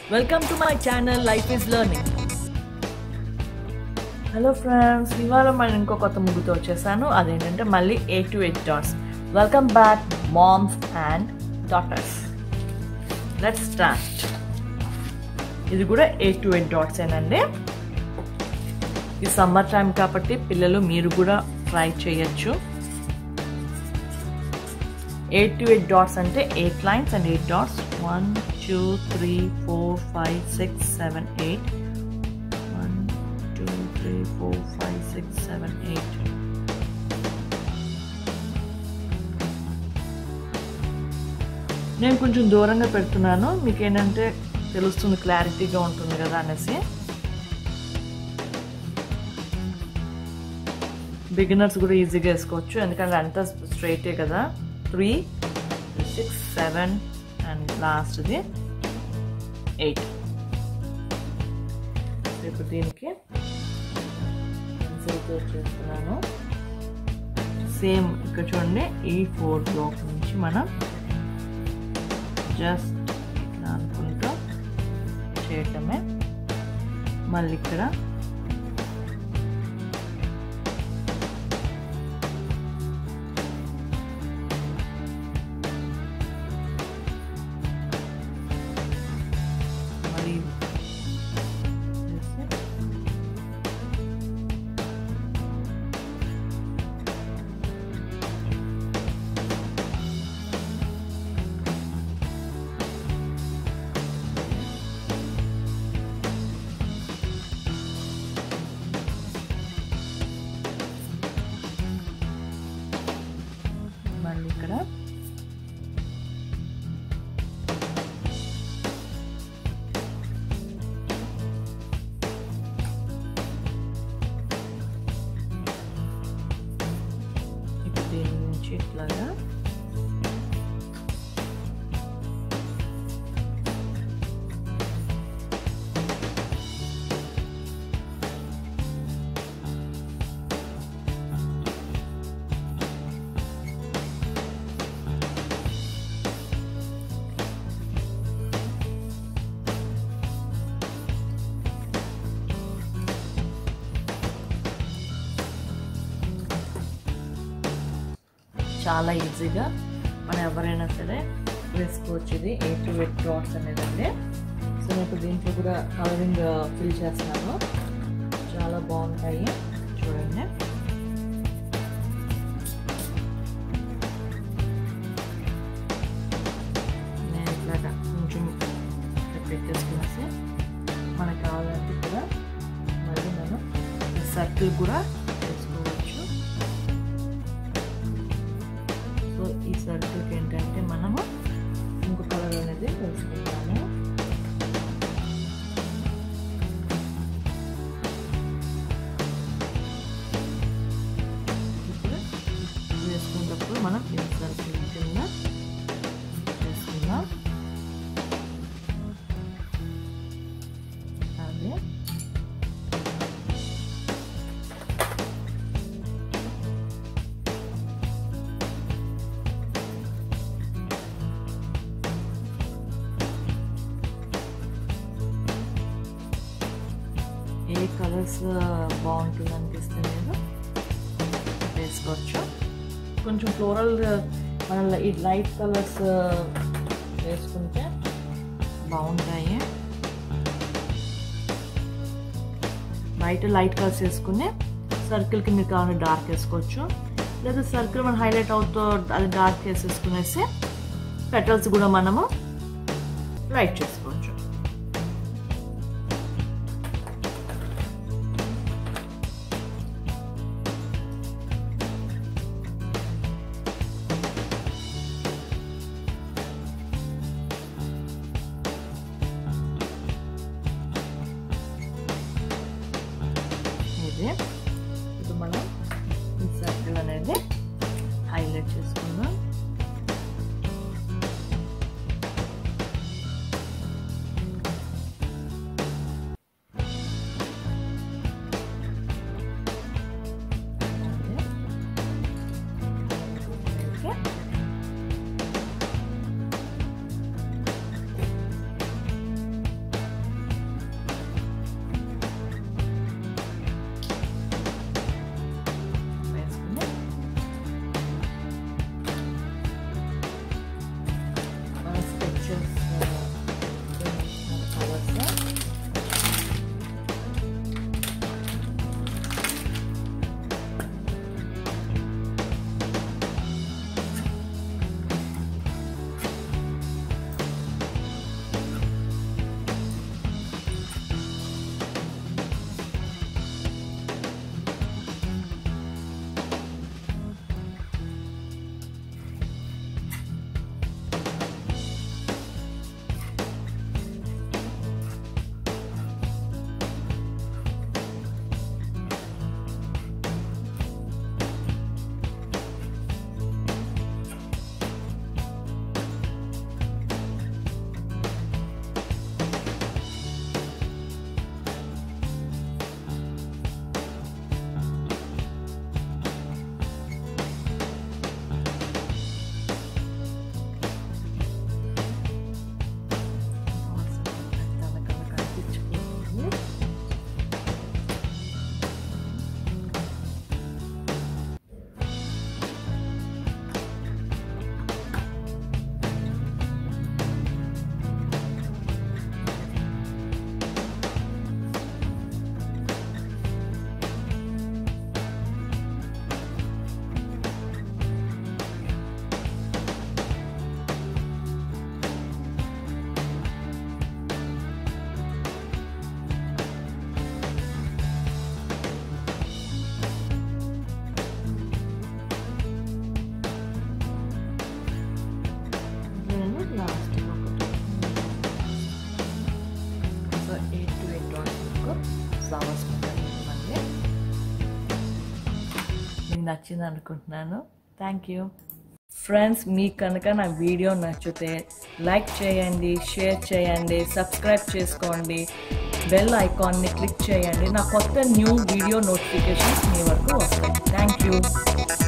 welcome to my channel life is learning hello friends ఇవాళ మనం ఇంకో కొత్త ముగ్గుతో వచ్చేసాను అదేంటంటే మళ్ళీ ఏ to eight dots welcome back moms and daughters let start ఇది కూడా ఏ టు ఎయిట్ డాట్స్ ఏనండి ఈ సమ్మర్ టైం కాబట్టి పిల్లలు మీరు కూడా ట్రై చేయొచ్చు ఎయిట్ టు ఎయిట్ డాట్స్ అంటే eight lines and eight dots one two three four five six seven eight one two three four five six seven eight నేను కొంచెం దూరంగా పెడుతున్నాను మీకు ఏంటంటే తెలుస్తుంది క్లారిటీగా ఉంటుంది కదా అనేసి బిగినర్స్ కూడా ఈజీగా వేసుకోవచ్చు ఎందుకంటే అంతా స్ట్రైటే కదా త్రీ సిక్స్ సెవెన్ అండ్ లాస్ట్ది ఎయిట్ ఇప్పుడు దీనికి పెన్సిల్తో చేస్తున్నాను సేమ్ ఇక్కడ చూడండి ఈ ఫోర్ బ్లాక్ నుంచి మనం జస్ట్ ఇట్లా అనుకుంటూ చేయటమే మళ్ళీ ఇక్కడ మళ్ళీ చేసి మళ్ళీ ఇక్కడ ఇప్పుడు దీని నుంచి ఇట్లాగా చాలా ఈజీగా మనం ఎవరైనా సరే వేసుకోవచ్చు ఇది ఎయిట్ టు ఎయిట్ డాట్స్ అనేదండి సో నేను దీంట్లో కూడా కలరింగ్ ఫిల్ చేస్తున్నాను చాలా బాగుంటాయి చూడండి నేను ఇట్లాగా కొంచెం ఇట్లా పెట్టేసుకునేసి మనకు కావాలంటే ఇక్కడ మళ్ళీ మనం సర్కిల్ కూడా వేసుకోవచ్చు సో ఈ సర్కిల్కి ఏంటంటే మనము ఇంకో కలర్ అనేది వేసుకుంటాము ఇప్పుడు వేసుకున్నప్పుడు మనం ఈ సర్కిల్ కింద వేసుకుందాం అదే ఏ కలర్స్ బాగుంటుంది అనిపిస్తే నేను వేసుకోవచ్చు కొంచెం ఫ్లోరల్ మన ఈ లైట్ కలర్స్ వేసుకుంటే బాగుంటాయి బయట లైట్ కలర్స్ వేసుకుని సర్కిల్కి మీకు కావాలంటే డార్క్ వేసుకోవచ్చు లేదా సర్కిల్ మనం హైలైట్ అవుతూ అది డార్క్ వేసేసుకునేసి పెటల్స్ కూడా మనము లైట్ చేసుకోవచ్చు ఇది ఇప్పుడు మనం ఈ సర్కిల్ అనేది హైలైట్ చేసుకుందాం మీకు నచ్చింది అనుకుంటున్నాను థ్యాంక్ యూ ఫ్రెండ్స్ మీకు కనుక నా వీడియో నచ్చితే లైక్ చేయండి షేర్ చేయండి సబ్స్క్రైబ్ చేసుకోండి బెల్ ఐకాన్ని క్లిక్ చేయండి నా కొత్త న్యూ వీడియో నోటిఫికేషన్స్ మీ వరకు వస్తాయి థ్యాంక్ యూ